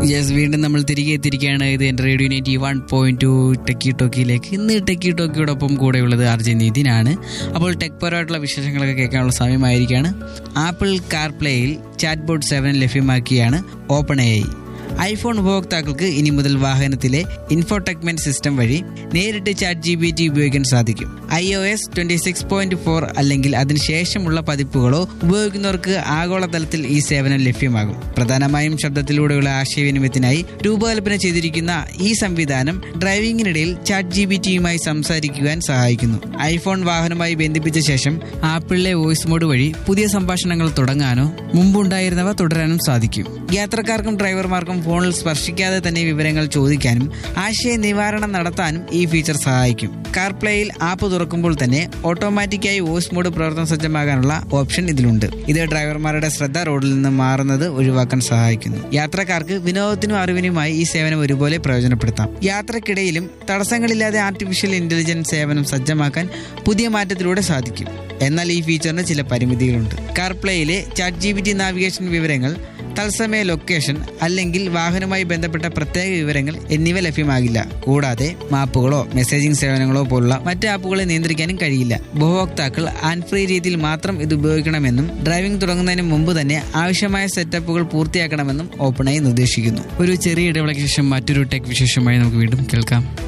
yes വീണ്ടും നമ്മൾ തിരികെ എത്തിയിരിക്കുകയാണ് ഇത് എൻ്റെ radio ninety one point two techie ടോക്കിയിലേക്ക് ഇന്ന് ടെക്കി ടോക്കിയോടൊപ്പം കൂടെയുള്ളത് ആർ ജെ നിതിനാണ് അപ്പോൾ ടെക് പരമായിട്ടുള്ള വിശേഷങ്ങളൊക്കെ കേൾക്കാനുള്ള സമയമായിരിക്കുകയാണ് ആപ്പിൾ കാർപ്ലേയിൽ ചാറ്റ് ബോട്ട് സെവൻ ലഭ്യമാക്കിയാണ് ഓപ്പൺ എ ഐഫോൺ ഉപഭോക്താക്കൾക്ക് ഇനി മുതൽ വാഹനത്തിലെ ഇൻഫോടെക്മെന്റ് സിസ്റ്റം വഴി നേരിട്ട് ചാറ്റ് ജി ബി ടി ഉപയോഗിക്കാൻ സാധിക്കും I O S twenty six point four അല്ലെങ്കിൽ അതിനുശേഷമുള്ള പതിപ്പുകളോ ഉപയോഗിക്കുന്നവർക്ക് ആഗോളതലത്തിൽ ഈ സേവനം ലഭ്യമാകും പ്രധാനമായും ശബ്ദത്തിലൂടെയുള്ള ആശയവിനിമയത്തിനായി രൂപകൽപ്പന ചെയ്തിരിക്കുന്ന ഈ സംവിധാനം ഡ്രൈവിംഗിനിടയിൽ ചാറ്റ് ജി ബി ടിയുമായി സംസാരിക്കുവാൻ സഹായിക്കുന്നു ഐഫോൺ വാഹനവുമായി ബന്ധിപ്പിച്ച ശേഷം ആപ്പിളിലെ വോയിസ് മോഡ് വഴി പുതിയ സംഭാഷണങ്ങൾ തുടങ്ങാനോ മുമ്പുണ്ടായിരുന്നവ തുടരാനും സാധിക്കും യാത്രക്കാർക്കും ഡ്രൈവർമാർക്കും ഫോണിൽ സ്പർശിക്കാതെ തന്നെ വിവരങ്ങൾ ചോദിക്കാനും ആശയ നിവാരണം നടത്താനും ഈ ഫീച്ചർ സഹായിക്കും കാർപ്ലേയിൽ ആപ്പ് തുറക്കുമ്പോൾ തന്നെ ഓട്ടോമാറ്റിക്കായി വോയിസ് മോഡ് പ്രവർത്തന സജ്ജമാകാനുള്ള ഓപ്ഷൻ ഇതിലുണ്ട് ഇത് ഡ്രൈവർമാരുടെ ശ്രദ്ധ റോഡിൽ നിന്ന് മാറുന്നത് ഒഴിവാക്കാൻ സഹായിക്കുന്നു യാത്രക്കാർക്ക് വിനോദത്തിനും അറിവിനുമായി ഈ സേവനം ഒരുപോലെ പ്രയോജനപ്പെടുത്താം യാത്രക്കിടയിലും തടസ്സങ്ങളില്ലാതെ ആർട്ടിഫിഷ്യൽ ഇന്റലിജൻസ് സേവനം സജ്ജമാക്കാൻ പുതിയ മാറ്റത്തിലൂടെ സാധിക്കും എന്നാൽ ഈ ഫീച്ചറിന് ചില പരിമിതികളുണ്ട് കാർപ്ലേയിലെ chat G B T navigation വിവരങ്ങൾ തത്സമയ ലൊക്കേഷൻ അല്ലെങ്കിൽ വാഹനവുമായി ബന്ധപ്പെട്ട പ്രത്യേക വിവരങ്ങൾ എന്നിവ ലഭ്യമാകില്ല കൂടാതെ മാപ്പുകളോ മെസ്സേജിംഗ് സേവനങ്ങളോ പോലുള്ള മറ്റ് ആപ്പുകളെ നിയന്ത്രിക്കാനും കഴിയില്ല ഉപഭോക്താക്കൾ ആൻഡ് ഫ്രീ രീതിയിൽ മാത്രം ഇത് ഉപയോഗിക്കണമെന്നും ഡ്രൈവിംഗ് തുടങ്ങുന്നതിന് മുമ്പ് തന്നെ ആവശ്യമായ സെറ്റപ്പുകൾ പൂർത്തിയാക്കണമെന്നും ഓപ്പണായി നിർദ്ദേശിക്കുന്നു ഒരു ചെറിയ ഇടവേളയ്ക്ക് ശേഷം മറ്റൊരു ടെക് വിശേഷമായി നമുക്ക് വീണ്ടും കേൾക്കാം